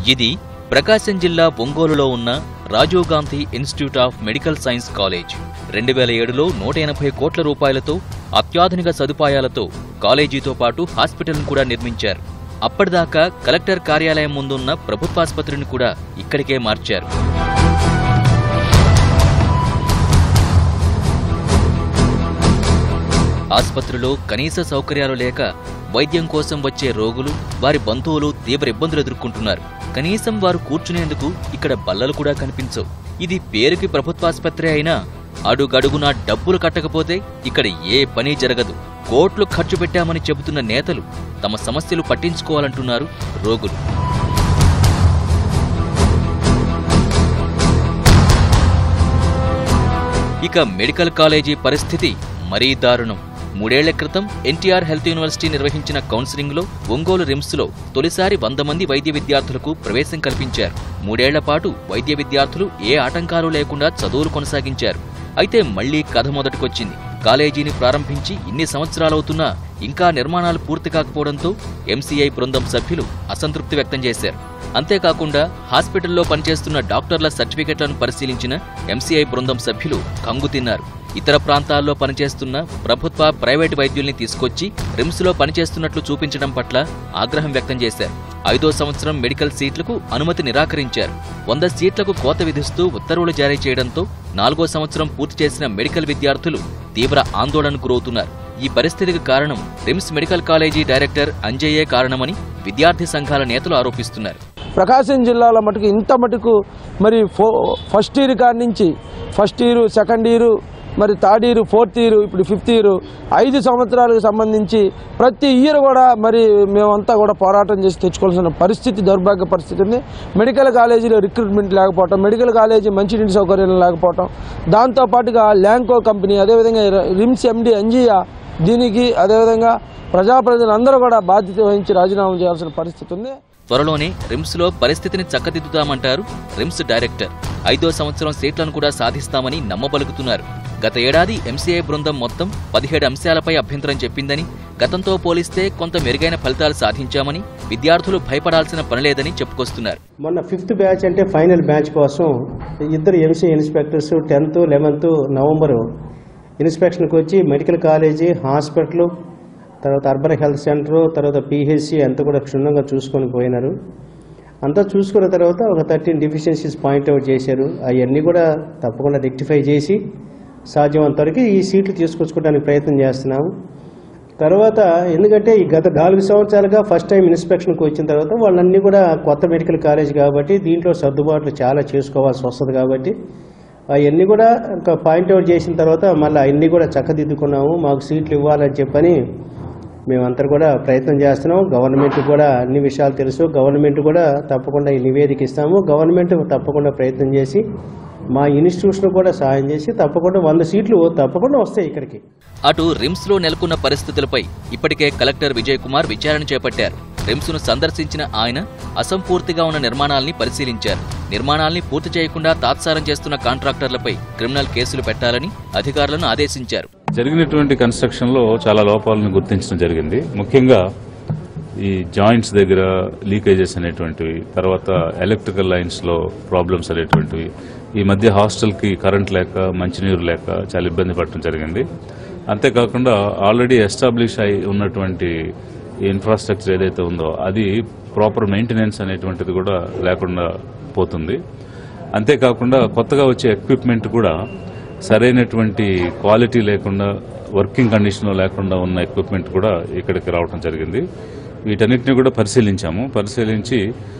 ఇది ప్రకాశం జిల్లా ఒంగోలులో ఉన్న Rajiv Gandhi institute of medical science college రెండు వేల ఏడులో నూట ఎనభై కోట్ల రూపాయలతో అత్యాధునిక సదుపాయాలతో కాలేజీతో పాటు హాస్పిటల్ను కూడా నిర్మించారు అప్పటిదాకా కలెక్టర్ కార్యాలయం ముందున్న ప్రభుత్వాసుపత్రిని కూడా ఇక్కడికే మార్చారు ఆసుపత్రిలో కనీస సౌకర్యాలు లేక వైద్యం కోసం వచ్చే రోగులు వారి బంధువులు తీవ్ర ఇబ్బందులు ఎదుర్కొంటున్నారు కనీసం వారు కూర్చునేందుకు ఇక్కడ బల్లలు కూడా కనిపించవు ఇది పేరుకి ప్రభుత్వాసుపత్రి అయినా అడుగడుగునా డబ్బులు కట్టకపోతే ఇక్కడ ఏ పని జరగదు కోట్లు ఖర్చు పెట్టామని చెబుతున్న నేతలు తమ సమస్యలు పట్టించుకోవాలంటున్నారు రోగులు ఇక మెడికల్ కాలేజీ పరిస్థితి మరీ దారుణం మూడేళ్ల క్రితం ఎన్టీఆర్ హెల్త్ యూనివర్సిటీ నిర్వహించిన కౌన్సిలింగ్లో ఒంగోలు రిమ్స్లో తొలిసారి వంద మంది వైద్య విద్యార్థులకు ప్రవేశం కల్పించారు మూడేళ్ల పాటు వైద్య విద్యార్థులు ఏ ఆటంకాలు లేకుండా చదువులు కొనసాగించారు అయితే మళ్లీ కథ మొదటికొచ్చింది కాలేజీని ప్రారంభించి ఇన్ని సంవత్సరాలవుతున్నా ఇంకా నిర్మాణాలు పూర్తి కాకపోవడంతో ఎంసీఐ బృందం సభ్యులు అసంతృప్తి వ్యక్తం చేశారు అంతేకాకుండా హాస్పిటల్లో పనిచేస్తున్న డాక్టర్ల సర్టిఫికెట్లను పరిశీలించిన ఎంసీఐ బృందం సభ్యులు కంగు తిన్నారు ఇతర ప్రాంతాల్లో పనిచేస్తున్న ప్రభుత్వ ప్రైవేటు వైద్యుల్ని తీసుకొచ్చి రిమ్స్లో పనిచేస్తున్నట్లు చూపించడం పట్ల ఆగ్రహం వ్యక్తం చేశారు ఐదో సంవత్సరం మెడికల్ సీట్లకు అనుమతి నిరాకరించారు వంద సీట్లకు కోత విధిస్తూ ఉత్తర్వులు జారీ చేయడంతో నాలుగో సంవత్సరం పూర్తి చేసిన మెడికల్ విద్యార్థులు తీవ్ర ఆందోళనకు గురవుతున్నారు ఈ పరిస్థితికి కారణం రిమ్స్ మెడికల్ కాలేజీ డైరెక్టర్ అంజయ్యే కారణమని విద్యార్థి సంఘాల నేతలు ఆరోపిస్తున్నారు ప్రకాశం జిల్లాలో మటుకు ఇంత మటుకు మరి ఫో ఫస్ట్ ఇయర్ కాడి నుంచి ఫస్ట్ ఇయర్ సెకండ్ ఇయర్ మరి థర్డ్ ఇయర్ ఫోర్త్ ఇయర్ ఇప్పుడు ఫిఫ్త్ ఇయర్ ఐదు సంవత్సరాలకు సంబంధించి ప్రతి ఇయర్ కూడా మరి మేమంతా కూడా పోరాటం చేసి తెచ్చుకోవాల్సిన పరిస్థితి దౌర్భాగ్య పరిస్థితి ఉంది మెడికల్ కాలేజీలో రిక్రూట్మెంట్ లేకపోవటం మెడికల్ కాలేజీ మంచినీటి సౌకర్యం లేకపోవటం దాంతోపాటుగా ల్యాంకో కంపెనీ అదేవిధంగా రిమ్స్ ఎండి అంజియా దీనికి అదేవిధంగా ప్రజాప్రతినిధులందరూ కూడా బాధ్యత వహించి రాజీనామా చేయాల్సిన పరిస్థితి ఉంది త్వరలోనే రిమ్స్లో పరిస్థితిని చక్కదిద్దుతామంటారు రిమ్స్ డైరెక్టర్ ఐదో సంవత్సరం సీట్లను కూడా సాధిస్తామని నమ్మబలుకుతున్నారు గత ఏడాది ఎంసీఐ బృందం మొత్తం పదిహేడు అంశాలపై అభ్యంతరం చెప్పిందని గతంతో పోలిస్తే కొంత మెరుగైన ఫలితాలు సాధించామని విద్యార్థులు భయపడాల్సిన పనిలేదని చెప్పుకొస్తున్నారు మొన్న ఫిఫ్త్ బ్యాచ్ అంటే ఫైనల్ బ్యాచ్ కోసం ఇద్దరు MC inspectors tenth eleventh November ఇన్స్పెక్షన్కి వచ్చి మెడికల్ కాలేజీ హాస్పిటల్ తర్వాత అర్బన్ హెల్త్ సెంటర్ తర్వాత పిహెచ్సి అంతా కూడా క్షుణ్ణంగా చూసుకొని పోయినారు అంతా చూసుకున్న తర్వాత ఒక థర్టీన్ డిఫిషియన్సీస్ పాయింట్అవుట్ చేశారు అవన్నీ కూడా తప్పకుండా రెక్టిఫై చేసి సాధ్యమంత వరకు ఈ సీట్లు తీసుకొచ్చుకోవడానికి ప్రయత్నం చేస్తున్నాము తర్వాత ఎందుకంటే ఈ గత నాలుగు సంవత్సరాలుగా ఫస్ట్ టైం ఇన్స్పెక్షన్కి వచ్చిన తర్వాత వాళ్ళన్నీ కూడా కొత్త మెడికల్ కాలేజ్ కాబట్టి దీంట్లో సర్దుబాట్లు చాలా చేసుకోవాల్సి వస్తుంది కాబట్టి అవన్నీ కూడా ఇంకా పాయింట్అవుట్ చేసిన తర్వాత మళ్ళీ అన్నీ కూడా చక్కదిద్దుకున్నాము మాకు సీట్లు ఇవ్వాలని చెప్పని మేమంతా కూడా ప్రయత్నం చేస్తున్నాం గవర్నమెంట్ కూడా అన్ని విషయాలు తెలుసు గవర్నమెంట్ కూడా తప్పకుండా ఈ నివేదిక ఇస్తాము గవర్నమెంట్ తప్పకుండా ప్రయత్నం చేసి మా ఇన్స్టిట్యూషన్ కూడా సహాయం చేసి తప్పకుండా వంద సీట్లు తప్పకుండా వస్తాయి ఇక్కడికి అటు రిమ్స్లో నెలకొన్న పరిస్థితులపై ఇప్పటికే కలెక్టర్ విజయ్ కుమార్ విచారణ చేపట్టారు రిమ్స్ను సందర్శించిన ఆయన అసంపూర్తిగా ఉన్న నిర్మాణాల్ని పరిశీలించారు నిర్మాణాల్ని పూర్తి చేయకుండా తాత్సారం చేస్తున్న కాంట్రాక్టర్లపై క్రిమినల్ కేసులు పెట్టాలని అధికారులను ఆదేశించారు జరిగినటువంటి కన్స్ట్రక్షన్ లో చాలా లోపాలను గుర్తించడం జరిగింది ముఖ్యంగా ఈ జాయింట్స్ దగ్గర లీకేజెస్ అనేటువంటివి తర్వాత ఎలక్ట్రికల్ లైన్స్ లో ప్రాబ్లమ్స్ అనేటువంటివి ఈ మధ్య హాస్టల్ కి కరెంట్ లేక మంచినీరు లేక చాలా ఇబ్బంది పడటం జరిగింది అంతేకాకుండా ఆల్రెడీ ఎస్టాబ్లిష్ అయి ఉన్నటువంటి ఇన్ఫ్రాస్ట్రక్చర్ ఏదైతే ఉందో అది ప్రాపర్ మెయింటెనెన్స్ అనేటువంటిది కూడా లేకుండా పోతుంది అంతేకాకుండా కొత్తగా వచ్చే ఎక్విప్మెంట్ కూడా సరైనటువంటి క్వాలిటీ లేకుండా వర్కింగ్ కండిషన్లో లేకుండా ఉన్న ఎక్విప్మెంట్ కూడా ఇక్కడికి రావడం జరిగింది వీటన్నిటిని కూడా పరిశీలించాము పరిశీలించి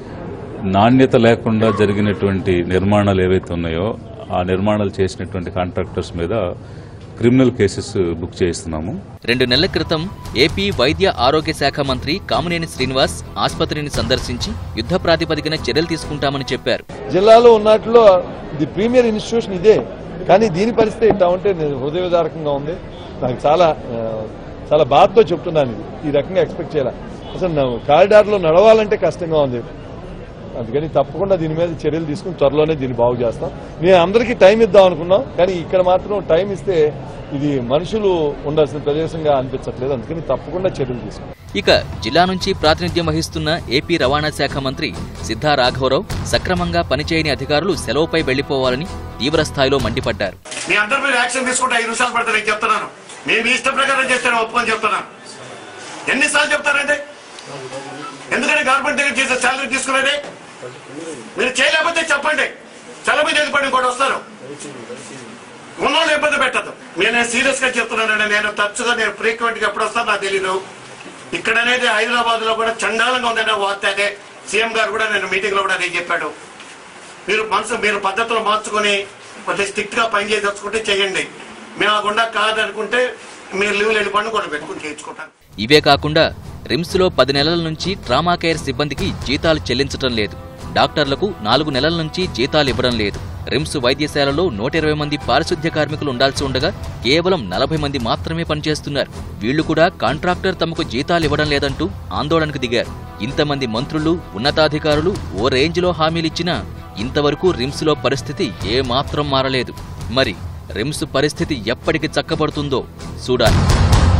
నాణ్యత లేకుండా జరిగినటువంటి నిర్మాణాలు ఏవైతే ఉన్నాయో ఆ నిర్మాణాలు చేసినటువంటి కాంట్రాక్టర్స్ మీద క్రిమినల్ కేసెస్ బుక్ చేయిస్తున్నాము రెండు నెలల క్రితం ఏపీ వైద్య ఆరోగ్య శాఖ మంత్రి కామినేని శ్రీనివాస్ ఆసుపత్రిని సందర్శించి యుద్ధ ప్రాతిపదికన చర్యలు తీసుకుంటామని చెప్పారు జిల్లాలో ఉన్నట్లో ది ప్రీమియర్ ఇన్స్టిట్యూషన్ ఇదే కానీ దీని పరిస్థితి ఇట్లా ఉంటే నేను హృదయ విదారకంగా ఉంది నాకు చాలా ఆ, చాలా బాధతో చెప్తున్నాను ఇది ఈ రకంగా ఎక్స్పెక్ట్ చేయాల అసలు నా కారిడార్లో నడవాలంటే కష్టంగా ఉంది అందుకని తప్పకుండా దీని మీద చర్యలు తీసుకుని త్వరలోనే దీన్ని బాగు చేస్తాం నేను అందరికీ టైం ఇద్దాం అనుకున్నాం కానీ ఇక్కడ మాత్రం టైం ఇస్తే ఇది మనుషులు ఉండాల్సిన ప్రదేశంగా అనిపించట్లేదు అందుకని తప్పకుండా చర్యలు తీసుకుంటాం ఇక జిల్లా నుంచి ప్రాతినిధ్యం వహిస్తున్న ఏపీ రవాణా శాఖ మంత్రి సిద్ధా రాఘవరావు సక్రమంగా పనిచేయని అధికారులు సెలవుపై వెళ్లిపోవాలని తీవ్రస్థాయిలో మండిపడ్డారు మీ అందరి మీద యాక్షన్ తీసుకుంటే ఐదు నిమిషాలు పడుతుంది నేను చెప్తున్నాను నేను మీ ఇష్ట ప్రకారం చేస్తాను ఒప్పుకొని చెప్తున్నాను ఎన్నిసార్లు చెప్తారండి ఎందుకంటే గవర్నమెంట్ దగ్గర చేసే శాలరీ తీసుకునేది మీరు చేయలేకపోతే చెప్పండి సెలవు మీద వెళ్ళిపోయి కూడా వస్తారు ఉన్నోళ్ళు ఇబ్బంది పెట్టద్దు నేను సీరియస్ గా చెప్తున్నానండి నేను తరచుగా నేను ఫ్రీక్వెంట్ గా ఎప్పుడు వస్తాను నాకు తెలీదు ఇక్కడ అనేది హైదరాబాద్ లో కూడా చండాలంగా ఉందనే వార్త అదే సీఎం గారు కూడా నేను మీటింగ్ లో కూడా అదే చెప్పాడు మీరు మనసు మీరు పద్ధతులు మార్చుకొని కొద్దిగా స్ట్రిక్ట్ గా పని చేయదలుచుకుంటే చేయండి మేము ఆ గుండా కాదనుకుంటే మీరు లీవ్లు వెళ్ళిపోండి కూడా పెట్టుకుని చేయించుకుంటాను ఇవే కాకుండా రిమ్స్లో పది నెలల నుంచి ట్రామా కేర్ సిబ్బందికి జీతాలు చెల్లించటం లేదు డాక్టర్లకు నాలుగు నెలల నుంచి జీతాలు ఇవ్వడం లేదు రిమ్స్ వైద్యశాలలో నూట ఇరవై మంది పారిశుద్ధ్య కార్మికులు ఉండాల్సి ఉండగా కేవలం నలభై మంది మాత్రమే పనిచేస్తున్నారు వీళ్లు కూడా కాంట్రాక్టర్ తమకు జీతాలు ఇవ్వడం లేదంటూ ఆందోళనకు దిగారు ఇంతమంది మంత్రులు ఉన్నతాధికారులు ఓ రేంజ్లో హామీలిచ్చినా ఇంతవరకు రిమ్స్లో పరిస్థితి ఏమాత్రం మారలేదు మరి రిమ్స్ పరిస్థితి ఎప్పటికి చక్కబడుతుందో చూడాలి